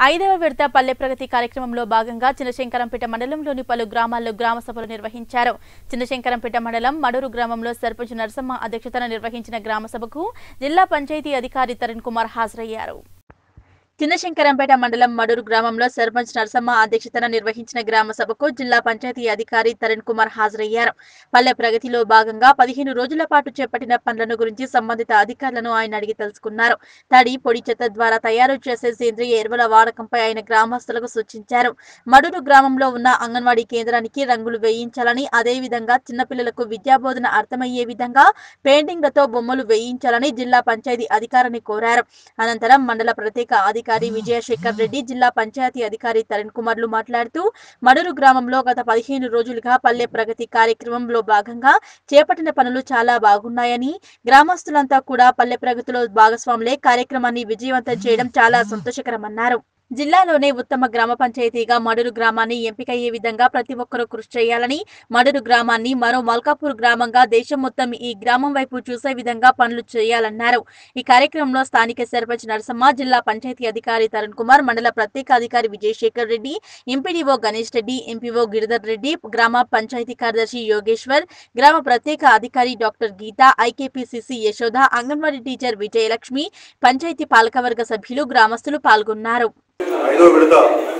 ఐదవ విడత పల్లె ప్రగతి కార్యక్రమంలో భాగంగా చిన్నశంకరంపేట మండలంలోని పలు గ్రామాల్లో గ్రామ సభలు నిర్వహించారు చిన్నశంకరంపేట మండలం మడూరు గ్రామంలో సర్పంచ్ నరసమ్మ అధ్యక్షతన నిర్వహించిన గ్రామ సభకు జిల్లా పంచాయతీ అధికారి తరుణ్ కుమార్ హాజరయ్యారు చిన్నశంకరంపేట మండలం మడూరు గ్రామంలో సర్పంచ్ నరసమ్మ అధ్యక్షతన నిర్వహించిన గ్రామ సభకు జిల్లా పంచాయతీ అధికారి తరుణ్ కుమార్ హాజరయ్యారు పల్లె ప్రగతిలో భాగంగా పదిహేను రోజుల పాటు చేపట్టిన పనులను గురించి సంబంధిత అధికారులను ఆయన అడిగి తెలుసుకున్నారు తడి పొడి చెత్త ద్వారా తయారు చేసే సేంద్రియ ఎరువుల వాడకంపై ఆయన గ్రామస్తులకు సూచించారు మడూరు గ్రామంలో ఉన్న అంగన్వాడీ కేంద్రానికి రంగులు వేయించాలని అదే విధంగా చిన్నపిల్లలకు విద్యాబోధన అర్థమయ్యే విధంగా పెయింటింగ్లతో బొమ్మలు వేయించాలని జిల్లా పంచాయతీ అధికారిని కోరారు అనంతరం మండల ప్రత్యేక అధికారి విజయశేఖర్ రెడ్డి జిల్లా పంచాయతీ అధికారి తరుణ్ కుమార్లు మాట్లాడుతూ మడూరు గ్రామంలో గత పదిహేను రోజులుగా పల్లె ప్రగతి కార్యక్రమంలో భాగంగా చేపట్టిన పనులు చాలా బాగున్నాయని గ్రామస్తులంతా కూడా పల్లె ప్రగతిలో భాగస్వాములే కార్యక్రమాన్ని విజయవంతం చేయడం చాలా సంతోషకరమన్నారు జిల్లాలోనే ఉత్తమ గ్రామ పంచాయతీగా మడూరు గ్రామాన్ని ఎంపికయ్యే విధంగా ప్రతి ఒక్కరూ కృషి చేయాలని మడూరు గ్రామాన్ని మరో మల్కాపూర్ గ్రామంగా దేశం మొత్తం ఈ గ్రామం వైపు చూసే విధంగా పనులు చేయాలన్నారు ఈ కార్యక్రమంలో స్థానిక సర్పంచ్ నరసమ్మ జిల్లా పంచాయతీ అధికారి తరుణ్ కుమార్ మండల ప్రత్యేక అధికారి విజయశేఖర్ రెడ్డి ఎంపీడీఓ గణేష్ రెడ్డి ఎంపీఓ గిరిధర్ రెడ్డి గ్రామ పంచాయతీ కార్యదర్శి యోగేశ్వర్ గ్రామ ప్రత్యేక అధికారి doctor Geetha IKPCC Yashoda anganwadi teacher Vijayalakshmi పంచాయతీ పాలకవర్గ సభ్యులు గ్రామస్తులు పాల్గొన్నారు ఐదో విడత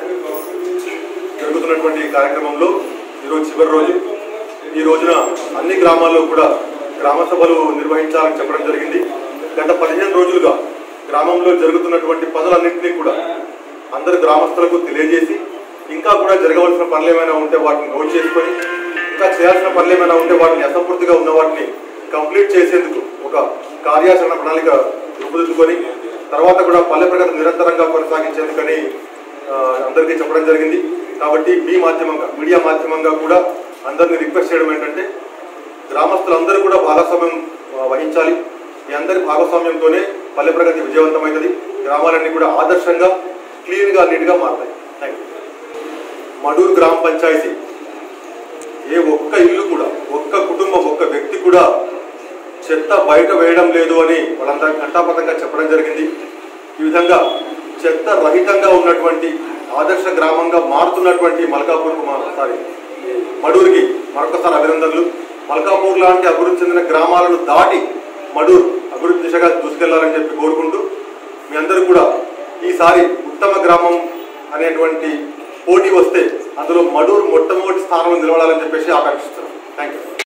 జరుగుతున్నటువంటి ఈ కార్యక్రమంలో ఈరోజు చివరి రోజు ఈ రోజున అన్ని గ్రామాల్లో కూడా గ్రామ సభలు నిర్వహించాలని చెప్పడం జరిగింది గత పదిహేను రోజులుగా గ్రామంలో జరుగుతున్నటువంటి పనులన్నింటినీ కూడా అందరు గ్రామస్తులకు తెలియజేసి ఇంకా కూడా జరగవలసిన పనులు ఏమైనా ఉంటే వాటిని నోట్ చేసుకొని ఇంకా చేయాల్సిన పనులు ఏమైనా ఉంటే వాటిని అసంపూర్తిగా ఉన్న వాటిని కంప్లీట్ చేసేందుకు ఒక కార్యాచరణ ప్రణాళిక రూపుదిద్దుకొని తర్వాత కూడా పల్లె ప్రగతి నిరంతరంగా కొనసాగించేందుకని ఆ, అందరికీ చెప్పడం జరిగింది కాబట్టి మీ మాధ్యమంగా మీడియా మాధ్యమంగా కూడా అందరినీ రిక్వెస్ట్ చేయడం ఏంటంటే గ్రామస్తులందరూ కూడా భాగస్వామ్యం ఆ, వహించాలి మీ అందరి భాగస్వామ్యంతోనే పల్లె ప్రగతి విజయవంతమైనది గ్రామాలన్నీ కూడా ఆదర్శంగా క్లీన్గా నీట్గా మారుతాయి థ్యాంక్ యూ మడూరు గ్రామ పంచాయతీ ఏ ఒక్క ఇల్లు కూడా ఒక్క కుటుంబం ఒక్క వ్యక్తి కూడా చెత్త బయట వేయడం లేదు అని వాళ్ళంతా ఘంటాపథంగా చెప్పడం జరిగింది ఈ విధంగా చెత్త రహితంగా ఉన్నటువంటి ఆదర్శ గ్రామంగా మారుతున్నటువంటి మల్కాపూర్కు మా సారీ మడూరుకి మరొకసారి అభినందనలు మల్కాపూర్ లాంటి అభివృద్ధి చెందిన గ్రామాలను దాటి మడూరు అభివృద్ధి దిశగా దూసుకెళ్లాలని చెప్పి కోరుకుంటూ మీ అందరూ కూడా ఈసారి ఉత్తమ గ్రామం అనేటువంటి పోటీ వస్తే అందులో మడూరు మొట్టమొదటి స్థానంలో నిలబడాలని చెప్పేసి ఆకాంక్షిస్తున్నాం థ్యాంక్ యూ